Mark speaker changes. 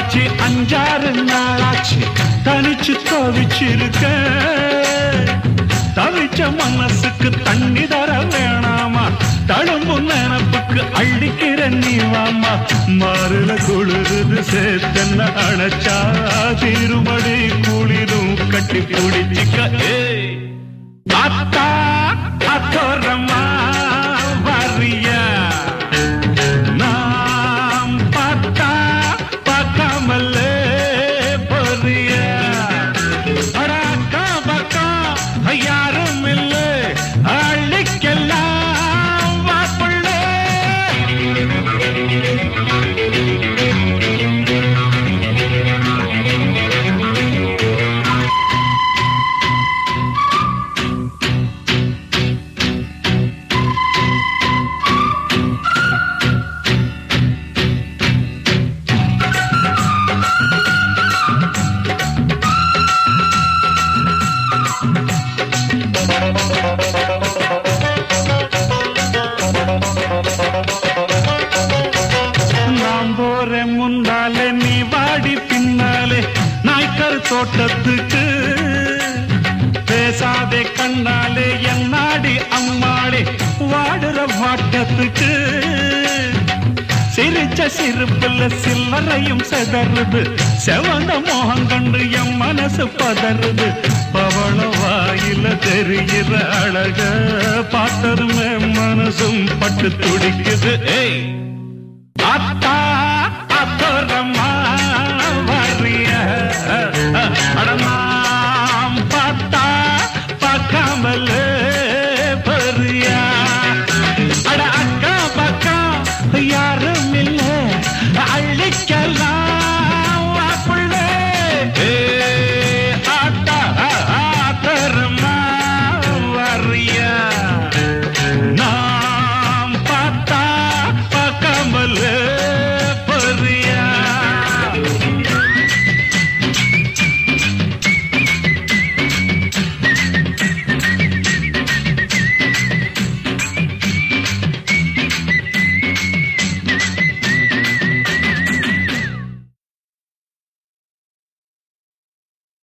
Speaker 1: ஆச்சு அஞ்சாறு நாளாச்சு தனிச்சு தவிச்சிருக்க தவிச்ச மனசுக்கு தண்ணி தர வேணாமா தழும்பு நினப்புக்கு அள்ளிக்கிற நீவாமா மாறுல குளிருது சேத்தன்ன அணைச்சா திருமடி குளிரும் கட்டி பிடிச்சிக்க ஏய் அத்தா அத்தோரமா வரியா நாம் பார்த்தா பார்க்காமலே பொறியா அடாக்கா பக்கா யாரும் இல்லை அள்ளிக்கெல்லாம் வாப்புள்ளே நான் போறேன் முன்னாலே நீ வாடி பின்னாலே நாய்க்கர் தோட்டத்துக்கு பேசாதே கண்ணாலே என்னாடி அம்மாளே வாடுற வாட்டத்துக்கு சிரிச்ச சிரிப்புல சில்லறையும் செதறுது செவந்த மோகம் கண்டு என் மனசு பதறுது பவள வாயில தெரிகிற அழக பார்த்ததுமே மனசும் பட்டு துடிக்குது ஏய்